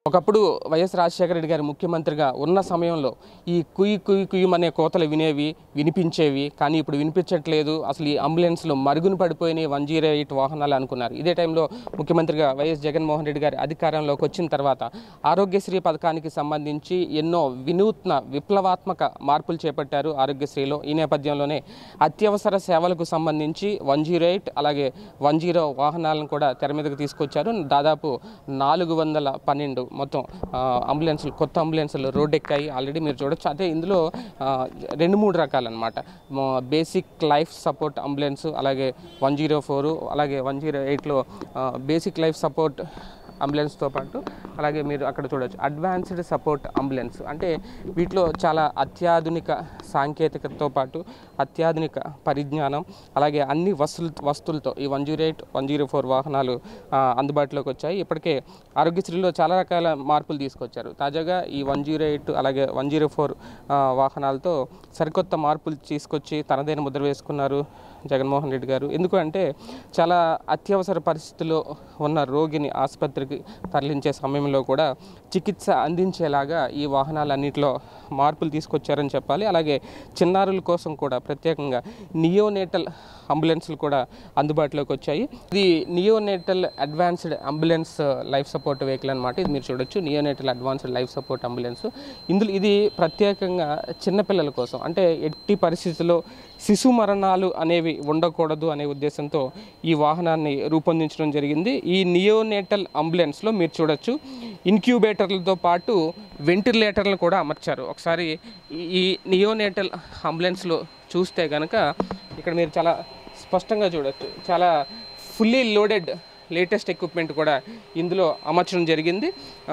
ఒకప్పుడు వైఎస్ రాజశేఖర రెడ్డి గారు ముఖ్యమంత్రిగా ఉన్న సమయంలో ఈ కుయ్యి కుయ్యి కుయ్యం అనే కోతలు వినేవి వినిపించేవి కానీ ఇప్పుడు వినిపించట్లేదు అసలు ఈ అంబులెన్స్లు మరుగున పడిపోయినాయి వన్ జీరో ఎయిట్ వాహనాలు అనుకున్నారు ఇదే టైంలో ముఖ్యమంత్రిగా వైఎస్ జగన్మోహన్ రెడ్డి గారు అధికారంలోకి వచ్చిన తర్వాత ఆరోగ్యశ్రీ పథకానికి సంబంధించి ఎన్నో వినూత్న విప్లవాత్మక మార్పులు చేపట్టారు ఆరోగ్యశ్రీలో ఈ నేపథ్యంలోనే అత్యవసర సేవలకు సంబంధించి వన్ జీరో ఎయిట్ అలాగే వన్ జీరో వాహనాలను కూడా తెర మీదకి తీసుకొచ్చారు దాదాపు నాలుగు వందల పన్నెండు మొత్తం ఆ, అంబులెన్సులు కొత్త అంబులెన్సులు రోడ్ ఎక్కాయి ఆల్రెడీ మీరు చూడొచ్చు అదే ఇందులో ఆ, రెండు మూడు రకాలన్నమాట బేసిక్ లైఫ్ సపోర్ట్ అంబులెన్స్ అలాగే వన్ జీరో ఫోరు అలాగే వన్ జీరో ఎయిట్లో బేసిక్ లైఫ్ సపోర్ట్ అంబులెన్స్తో పాటు అలాగే మీరు అక్కడ చూడొచ్చు అడ్వాన్స్డ్ సపోర్ట్ అంబులెన్స్ అంటే వీటిలో చాలా అత్యాధునిక సాంకేతికతతో పాటు అత్యాధునిక పరిజ్ఞానం అలాగే అన్ని వస్తువులు వస్తువులతో ఈ one zero eight one zero four వాహనాలు ఆ, అందుబాటులోకి వచ్చాయి ఇప్పటికే ఆరోగ్యశ్రీలో చాలా రకాల మార్పులు తీసుకొచ్చారు తాజాగా ఈ వన్ జీరో ఎయిట్ అలాగే వన్ జీరో ఫోర్ వాహనాలతో సరికొత్త మార్పులు తీసుకొచ్చి తనదైన ముద్ర వేసుకున్నారు జగన్మోహన్ రెడ్డి గారు ఎందుకు అంటే చాలా అత్యవసర పరిస్థితుల్లో ఉన్న రోగిని ఆసుపత్రికి తరలించే సమయంలో కూడా చికిత్స అందించేలాగా ఈ వాహనాలన్నింటిలో మార్పులు తీసుకొచ్చారని చెప్పాలి అలాగే చిన్నారుల కోసం కూడా ప్రత్యేకంగా నియోనేటల్ అంబులెన్స్లు కూడా అందుబాటులోకి వచ్చాయి ఇది neonatal advanced ambulance life support vehicle అనమాట ఇది మీరు చూడొచ్చు neonatal advanced life support ambulance ఇందులో ఇది ప్రత్యేకంగా చిన్నపిల్లల కోసం అంటే ఎట్టి పరిస్థితుల్లో శిశు మరణాలు అనేవి ఉండకూడదు అనే ఉద్దేశంతో ఈ వాహనాన్ని రూపొందించడం జరిగింది ఈ నియోనేటల్ అంబులెన్స్లో మీరు చూడొచ్చు ఇన్క్యూబేటర్లతో పాటు వెంటిలేటర్లు కూడా అమర్చారు ఒకసారి ఈ- ఈ నియోనేటల్ అంబులెన్స్లో చూస్తే కనుక ఇక్కడ మీరు చాలా స్పష్టంగా చూడొచ్చు చాలా ఫుల్లీ లోడెడ్ లేటెస్ట్ ఎక్విప్మెంట్ కూడా ఇందులో అమర్చడం జరిగింది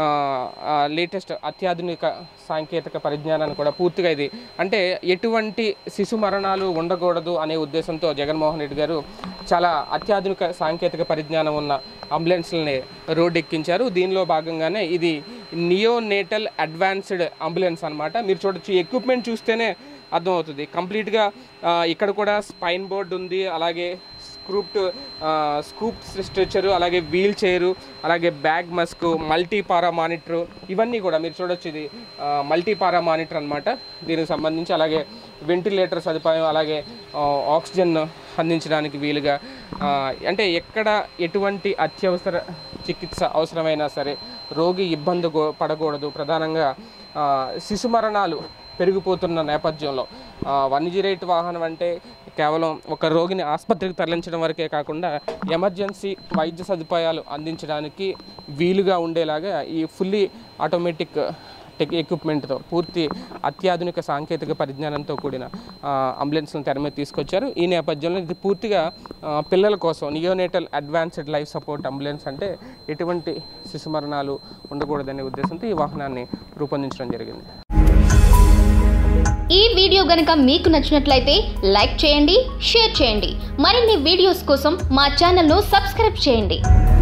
లేటెస్ట్ అత్యాధునిక సాంకేతిక పరిజ్ఞానాన్ని కూడా పూర్తిగా ఇది అంటే ఎటువంటి శిశు మరణాలు ఉండకూడదు అనే ఉద్దేశంతో జగన్మోహన్ రెడ్డి గారు చాలా అత్యాధునిక సాంకేతిక పరిజ్ఞానం ఉన్న అంబులెన్స్లని రోడ్ ఎక్కించారు దీనిలో భాగంగానే ఇది నియోనేటల్ అడ్వాన్స్డ్ అంబులెన్స్ అన్నమాట మీరు చూడొచ్చు ఎక్విప్మెంట్ చూస్తేనే అర్థమవుతుంది కంప్లీట్గా ఆ, ఇక్కడ కూడా స్పైన్ బోర్డ్ ఉంది అలాగే స్క్రూప్ట్ స్కూప్ స్ట్రెచరు అలాగే వీల్ చైరు అలాగే bag mask multi para monitor ఇవన్నీ కూడా మీరు చూడొచ్చు ఇది మల్టీ పారా మానిటర్ అనమాట దీనికి సంబంధించి అలాగే వెంటిలేటర్ సదుపాయం అలాగే ఆ, ఆక్సిజన్ అందించడానికి వీలుగా ఆ, అంటే ఎక్కడ ఎటువంటి అత్యవసర చికిత్స అవసరమైనా సరే రోగి ఇబ్బంది గో- పడకూడదు ప్రధానంగా ఆ, శిశు మరణాలు పెరిగిపోతున్న నేపథ్యంలో వన్ జీరో ఎయిట్ వాహనం అంటే కేవలం ఒక రోగిని ఆసుపత్రికి తరలించడం వరకే కాకుండా ఎమర్జెన్సీ వైద్య సదుపాయాలు అందించడానికి వీలుగా ఉండేలాగా ఈ ఫుల్లీ ఆటోమేటిక్ టెక్ ఎక్విప్మెంట్తో పూర్తి అత్యాధునిక సాంకేతిక పరిజ్ఞానంతో కూడిన ఆ, అంబులెన్స్లను తెర మీద తీసుకొచ్చారు ఈ నేపథ్యంలో ఇది పూర్తిగా ఆ, పిల్లల కోసం neonatal advanced life support ambulance అంటే ఎటువంటి శిశు మరణాలు ఉండకూడదనే ఉద్దేశంతో ఈ వాహనాన్ని రూపొందించడం జరిగింది ఈ వీడియో గనుక మీకు నచ్చినట్లయితే లైక్ చేయండి షేర్ చేయండి మరిన్ని వీడియోస్ కోసం మా ఛానల్ను సబ్స్క్రైబ్ చేయండి